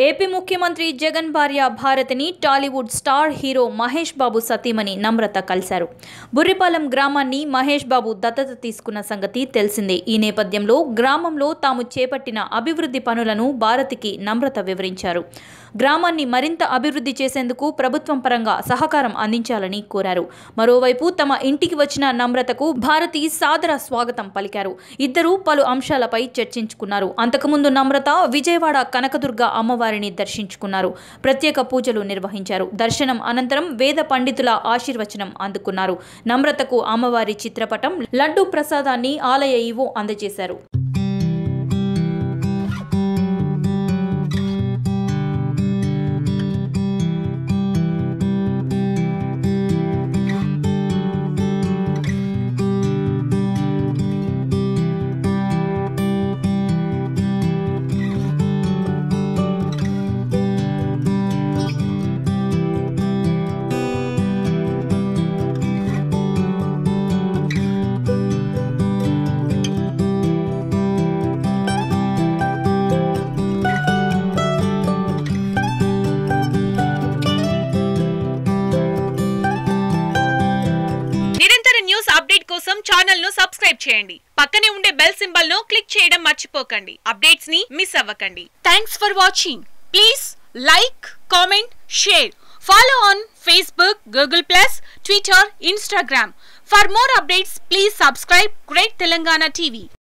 AP ముఖ్యమంత్రి జగన్ భార్య భారతిని Tollywood star hero Mahesh Babu సతీమణి నమ్రత కలిశారు బుర్రిపాలెం గ్రామాన్ని మహేష్ బాబు దత్తత తీసుకున్న సంగతి తెలిసిందే ఈ నేపథ్యంలో గ్రామంలో తాము చేపట్టిన అభివృద్ధి పనులను భారతికి నమ్రత వివరించారు గ్రామాన్ని మరింత అభివృద్ధి చేసేందుకు ప్రభుత్వం పరంగా సహకారం అందించాలని కోరారు మరోవైపు తమ ఇంటికి వచ్చిన నమ్రతకు భారతి సాదర స్వాగతం పలికారు ఇద్దరూ పలు అంశాలపై చర్చించుకున్నారు అంతకుముందు నమ్రత విజయవాడ కనకదుర్గ అమ్మవారిని దర్శించుకున్నారు ప్రత్యేక పూజలు నిర్వహించారు దర్శనం అనంతరం వేద పండితుల ఆశీర్వచనం అందుకున్నారు నమ్రతకు అమ్మవారి చిత్రపటం లడ్డు ప్రసాదాన్ని ఆలయ ఈవో అందజేశారు నిరంతర న్యూస్ అప్డేట్ కోసం ఛానల్ ను సబ్స్క్రైబ్ చేయండి పక్కనే ఉండే బెల్ సింబల్ ను క్లిక్ చేయడం మర్చిపోకండి అప్డేట్స్ ని మిస్ అవ్వకండి thanks for watching please like comment share follow on Facebook Google plus Twitter Instagram for more updates please subscribe great Telangana TV